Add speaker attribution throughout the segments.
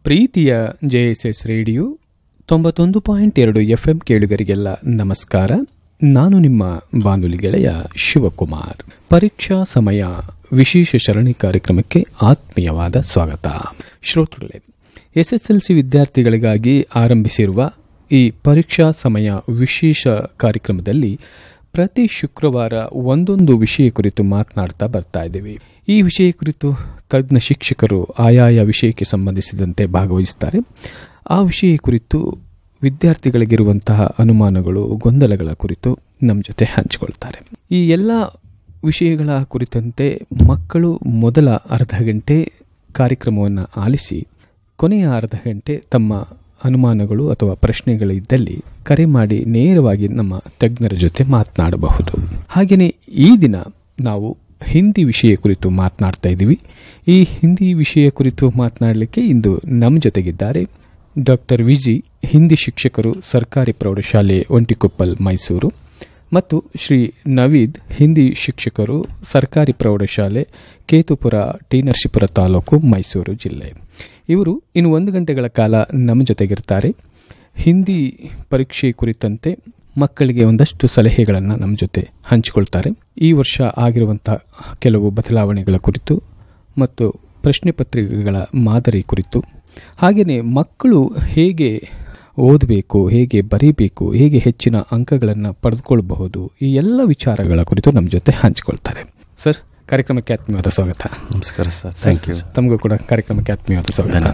Speaker 1: ಪ್ರೀತಿಯ JSS radio ತೊಂಬತ್ತೊಂದು point ಎರಡು ಎಫ್ಎಂ ಕೇಳುಗರಿಗೆಲ್ಲ ನಮಸ್ಕಾರ ನಾನು ನಿಮ್ಮ ಬಾನುಲಿ ಗೆಳೆಯ ಶಿವಕುಮಾರ್ ಪರೀಕ್ಷಾ ಸಮಯ ವಿಶೇಷ ಸರಣಿ ಕಾರ್ಯಕ್ರಮಕ್ಕೆ ಆತ್ಮೀಯವಾದ ಸ್ವಾಗತ ಶ್ರೋತೃಗಳೇ ಎಸ್ಎಸ್ಎಲ್ಸಿ ವಿದ್ಯಾರ್ಥಿಗಳಿಗಾಗಿ ಆರಂಭಿಸಿರುವ ಈ ಪರೀಕ್ಷಾ ಸಮಯ ವಿಶೇಷ ಕಾರ್ಯಕ್ರಮದಲ್ಲಿ ಪ್ರತಿ ಶುಕ್ರವಾರ ಒಂದೊಂದು ವಿಷಯ ಕುರಿತು ಮಾತನಾಡ್ತಾ ಬರ್ತಾ ಇದ್ದೀವಿ ಈ ವಿಷಯ ಕುರಿತು ತಜ್ಞ ಶಿಕ್ಷಕರು ಆಯಾಯ ವಿಷಯಕ್ಕೆ ಸಂಬಂಧಿಸಿದಂತೆ ಭಾಗವಹಿಸುತ್ತಾರೆ ಆ ವಿಷಯ ಕುರಿತು ವಿದ್ಯಾರ್ಥಿಗಳಿಗಿರುವಂತಹ ಅನುಮಾನಗಳು ಗೊಂದಲಗಳ ಕುರಿತು ನಮ್ಮ ಜೊತೆ ಹಂಚಿಕೊಳ್ತಾರೆ ಈ ಎಲ್ಲ ವಿಷಯಗಳ ಕುರಿತಂತೆ ಮಕ್ಕಳು ಮೊದಲ ಅರ್ಧ ಗಂಟೆ ಕಾರ್ಯಕ್ರಮವನ್ನು ಆಲಿಸಿ ಕೊನೆಯ ಅರ್ಧ ಗಂಟೆ ತಮ್ಮ ಅನುಮಾನಗಳು ಅಥವಾ ಪ್ರಶ್ನೆಗಳಿದ್ದಲ್ಲಿ ಕರೆ ಮಾಡಿ ನೇರವಾಗಿ ನಮ್ಮ ತಜ್ಞರ ಜೊತೆ ಮಾತನಾಡಬಹುದು ಹಾಗೆಯೇ ಈ ದಿನ ನಾವು ಹಿಂದಿ ವಿಷಯ ಕುರಿತು ಮಾತನಾಡ್ತಾ ಇದ್ದೀವಿ ಈ ಹಿಂದಿ ವಿಷಯ ಕುರಿತು ಮಾತನಾಡಲಿಕ್ಕೆ ಇಂದು ನಮ್ಮ ಜೊತೆಗಿದ್ದಾರೆ ಡಾಕ್ಟರ್ ವಿಜಿ ಹಿಂದಿ ಶಿಕ್ಷಕರು ಸರ್ಕಾರಿ ಪ್ರೌಢಶಾಲೆ ಒಂಟಿಕೊಪ್ಪಲ್ ಮೈಸೂರು ಮತ್ತು ಶ್ರೀ ನವೀದ್ ಹಿಂದಿ ಶಿಕ್ಷಕರು ಸರ್ಕಾರಿ ಪ್ರೌಢಶಾಲೆ ಕೇತುಪುರ ಟಿ ನರಸೀಪುರ ತಾಲೂಕು ಮೈಸೂರು ಜಿಲ್ಲೆ ಇವರು ಇನ್ನು ಒಂದು ಗಂಟೆಗಳ ಕಾಲ ನಮ್ಮ ಜೊತೆಗಿರ್ತಾರೆ ಹಿಂದಿ ಪರೀಕ್ಷೆ ಕುರಿತಂತೆ ಮಕ್ಕಳಿಗೆ ಒಂದಷ್ಟು ಸಲಹೆಗಳನ್ನು ನಮ್ಮ ಜೊತೆ ಹಂಚಿಕೊಳ್ತಾರೆ ಈ ವರ್ಷ ಆಗಿರುವಂತಹ ಕೆಲವು ಬದಲಾವಣೆಗಳ ಕುರಿತು ಮತ್ತು ಪ್ರಶ್ನೆ ಪತ್ರಿಕೆಗಳ ಮಾದರಿ ಕುರಿತು ಹಾಗೆಯೇ ಮಕ್ಕಳು ಹೇಗೆ ಓದಬೇಕು ಹೇಗೆ ಬರೀಬೇಕು ಹೇಗೆ ಹೆಚ್ಚಿನ ಅಂಕಗಳನ್ನು ಪಡೆದುಕೊಳ್ಳಬಹುದು ಈ ಎಲ್ಲ ವಿಚಾರಗಳ ಕುರಿತು ನಮ್ಮ ಜೊತೆ ಹಂಚಿಕೊಳ್ತಾರೆ ಸರ್ ಕಾರ್ಯಕ್ರಮಕ್ಕೆ ಆತ್ಮೀಯವಾದ ಸ್ವಾಗತ
Speaker 2: ನಮಸ್ಕಾರ ಸರ್ ಥ್ಯಾಂಕ್ ಯು
Speaker 1: ತಮಗೂ ಕೂಡ ಕಾರ್ಯಕ್ರಮಕ್ಕೆ ಆತ್ಮೀಯವಾದ ಸ್ವಾಗತ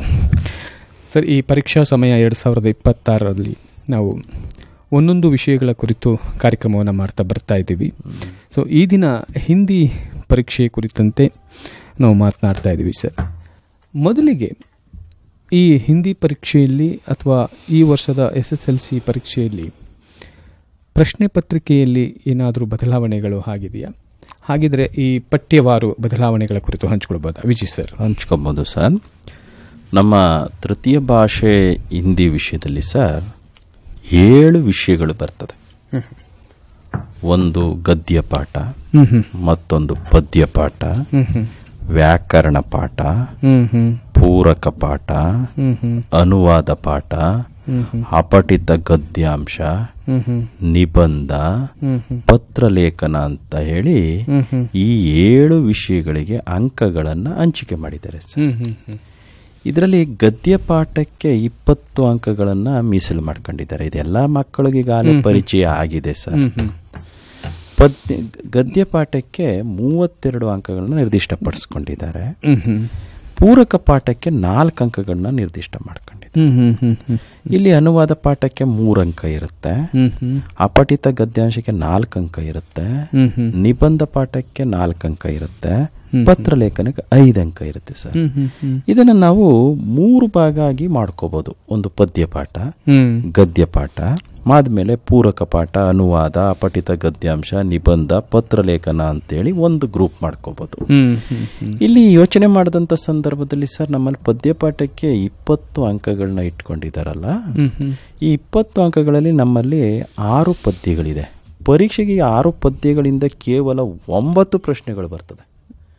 Speaker 1: ಸರ್ ಈ ಪರೀಕ್ಷಾ ಸಮಯ ಎರಡು ಸಾವಿರದ ಇಪ್ಪತ್ತಾರರಲ್ಲಿ ನಾವು ಒಂದೊಂದು ವಿಷಯಗಳ ಕುರಿತು ಕಾರ್ಯಕ್ರಮವನ್ನು ಮಾಡ್ತಾ ಬರ್ತಾ ಇದ್ದೀವಿ ಸೊ ಈ ದಿನ ಹಿಂದಿ ಪರೀಕ್ಷೆ ಕುರಿತಂತೆ ನಾವು ಮಾತನಾಡ್ತಾ ಇದ್ದೀವಿ ಸರ್ ಮೊದಲಿಗೆ ಈ ಹಿಂದಿ ಪರೀಕ್ಷೆಯಲ್ಲಿ ಅಥವಾ ಈ ವರ್ಷದ ಎಸ್ ಎಸ್ ಎಲ್ ಸಿ ಪರೀಕ್ಷೆಯಲ್ಲಿ ಪ್ರಶ್ನೆ ಪತ್ರಿಕೆಯಲ್ಲಿ ಏನಾದರೂ ಬದಲಾವಣೆಗಳು ಆಗಿದೆಯಾ ಹಾಗಿದ್ರೆ ಈ ಪಠ್ಯವಾರು ಬದಲಾವಣೆಗಳ ಕುರಿತು ಹಂಚ್ಕೊಳ್ಬೋದಾ ವಿಜಯ್ ಸರ್
Speaker 2: ಹಂಚ್ಕೊಬೋದು ಸರ್ ನಮ್ಮ ತೃತೀಯ ಭಾಷೆ ಹಿಂದಿ ವಿಷಯದಲ್ಲಿ ಸರ್ ಏಳು ವಿಷಯಗಳು ಬರ್ತದೆ ಒಂದು ಗದ್ಯ ಪಾಠ
Speaker 1: ಹ್ಮ್ ಹ್ಮ್
Speaker 2: ಮತ್ತೊಂದು ಪದ್ಯ ಪಾಠ
Speaker 1: ಹ್ಮ್ ಹ್ಮ್
Speaker 2: ವ್ಯಾಕರಣ ಪಾಠ
Speaker 1: ಹ್ಮ್ ಹ್ಮ್
Speaker 2: ಪೂರಕ ಪಾಠ
Speaker 1: ಹ್ಮ್ ಹ್ಮ್
Speaker 2: ಅನುವಾದ ಪಾಠ
Speaker 1: ಹ್ಮ್ ಹ್ಮ್
Speaker 2: ಅಪಠಿತ ಗದ್ಯಾಂಶ
Speaker 1: ಹ್ಮ್ ಹ್ಮ್
Speaker 2: ನಿಬಂಧ
Speaker 1: ಹ್ಮ್ ಹ್ಮ್
Speaker 2: ಪತ್ರಲೇಖನ ಅಂತ ಹೇಳಿ
Speaker 1: ಹ್ಮ್ ಹ್ಮ್
Speaker 2: ಈ ಏಳು ವಿಷಯಗಳಿಗೆ ಅಂಕಗಳನ್ನು ಹಂಚಿಕೆ ಮಾಡಿದ್ದಾರೆ ಸರ್
Speaker 1: ಹ್ಮ್ ಹ್ಮ್ ಹ್ಮ್
Speaker 2: ಇದರಲ್ಲಿ ಗದ್ಯ ಪಾಠಕ್ಕೆ ಇಪ್ಪತ್ತು ಅಂಕಗಳನ್ನು ಮೀಸಲು ಮಾಡ್ಕೊಂಡಿದ್ದಾರೆ ಇದೆಲ್ಲ ಮಕ್ಕಳಿಗೆ ಈಗಾಗಲೇ ಪರಿಚಯ ಆಗಿದೆ ಸರ್
Speaker 1: ಹ್ಮ್ ಹ್ಮ್
Speaker 2: ಪದ್ಯ ಗದ್ಯ ಪಾಠಕ್ಕೆ ಮೂವತ್ತೆರಡು ಅಂಕಗಳನ್ನು ನಿರ್ದಿಷ್ಟಪಡಿಸ್ಕೊಂಡಿದ್ದಾರೆ
Speaker 1: ಹ್ಮ್ ಹ್ಮ್
Speaker 2: ಪೂರಕ ಪಾಠಕ್ಕೆ ನಾಲ್ಕು ಅಂಕಗಳನ್ನ ನಿರ್ದಿಷ್ಟ ಮಾಡ್ಕೊಂಡಿದ್ದಾರೆ
Speaker 1: ಹ್ಮ್ ಹ್ಮ್ ಹ್ಮ್ ಹ್ಮ್
Speaker 2: ಇಲ್ಲಿ ಅನುವಾದ ಪಾಠಕ್ಕೆ ಮೂರು ಅಂಕ ಇರುತ್ತೆ
Speaker 1: ಹ್ಮ್ ಹ್ಮ್
Speaker 2: ಅಪಠಿತ ಗದ್ಯಾಂಶಕ್ಕೆ ನಾಲ್ಕು ಅಂಕ ಇರುತ್ತೆ
Speaker 1: ಹ್ಮ್ ಹ್ಮ್
Speaker 2: ನಿಬಂಧ ಪಾಠಕ್ಕೆ ನಾಲ್ಕು ಅಂಕ ಇರುತ್ತೆ ಪತ್ರಲೇಖನಕ್ಕೆ ಐದು ಅಂಕ ಇರುತ್ತೆ ಸರ್
Speaker 1: ಹ್ಮ್ ಹ್ಮ್ ಹ್ಮ್
Speaker 2: ಇದನ್ನ ನಾವು ಮೂರು ಭಾಗ ಆಗಿ ಮಾಡ್ಕೋಬಹುದು ಒಂದು ಪದ್ಯ ಪಾಠ
Speaker 1: ಹ್ಮ್
Speaker 2: ಗದ್ಯ ಪಾಠ ಆದ್ಮೇಲೆ ಪೂರಕ ಪಾಠ ಅನುವಾದ ಅಪಠಿತ ಗದ್ಯಾಂಶ ನಿಬಂಧ ಪತ್ರಲೇಖನ ಅಂತೇಳಿ ಒಂದು ಗ್ರೂಪ್ ಮಾಡ್ಕೋಬಹುದು
Speaker 1: ಹ್ಮ್ ಹ್ಮ್ ಹ್ಮ್
Speaker 2: ಇಲ್ಲಿ ಯೋಚನೆ ಮಾಡಿದಂತ ಸಂದರ್ಭದಲ್ಲಿ ಸರ್ ನಮ್ಮಲ್ಲಿ ಪದ್ಯ ಪಾಠಕ್ಕೆ ಇಪ್ಪತ್ತು ಅಂಕಗಳನ್ನ ಇಟ್ಕೊಂಡಿದಾರಲ್ಲ
Speaker 1: ಹ್ಮ್ ಹ್ಮ್
Speaker 2: ಈ ಇಪ್ಪತ್ತು ಅಂಕಗಳಲ್ಲಿ ನಮ್ಮಲ್ಲಿ ಆರು ಪದ್ಯಗಳಿದೆ ಪರೀಕ್ಷೆಗೆ ಈ ಆರು ಪದ್ಯಗಳಿಂದ ಕೇವಲ ಒಂಬತ್ತು ಪ್ರಶ್ನೆಗಳು ಬರ್ತದೆ